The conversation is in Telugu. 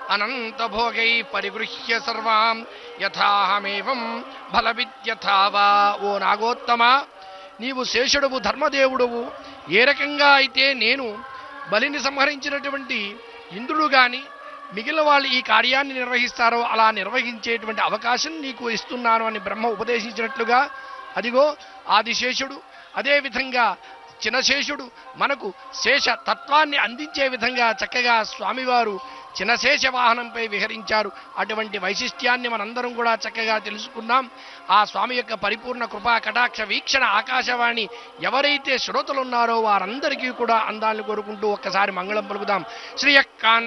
అనంతభోగై పరిగృహ్య సర్వాం యథాహమేవం బలవిద్యథావా ఓ నాగోత్తమ నీవు శేషుడవు ధర్మదేవుడవు ఏ రకంగా అయితే నేను బలిని సంహరించినటువంటి ఇంద్రుడు గాని మిగిలిన వాళ్ళు ఈ కార్యాన్ని నిర్వహిస్తారో అలా నిర్వహించేటువంటి అవకాశం నీకు ఇస్తున్నాను అని బ్రహ్మ ఉపదేశించినట్లుగా అదిగో ఆదిశేషుడు అదేవిధంగా చినశేషుడు మనకు శేష తత్వాన్ని అందించే విధంగా చక్కగా స్వామివారు చినశేష వాహనంపై విహరించారు అటువంటి వైశిష్ట్యాన్ని మనందరం కూడా చక్కగా తెలుసుకున్నాం ఆ స్వామి యొక్క పరిపూర్ణ కృపా కటాక్ష వీక్షణ ఆకాశవాణి ఎవరైతే శ్రోతలున్నారో వారందరికీ కూడా అందాలను కోరుకుంటూ ఒక్కసారి మంగళం పలుకుదాం శ్రీయక్కాన్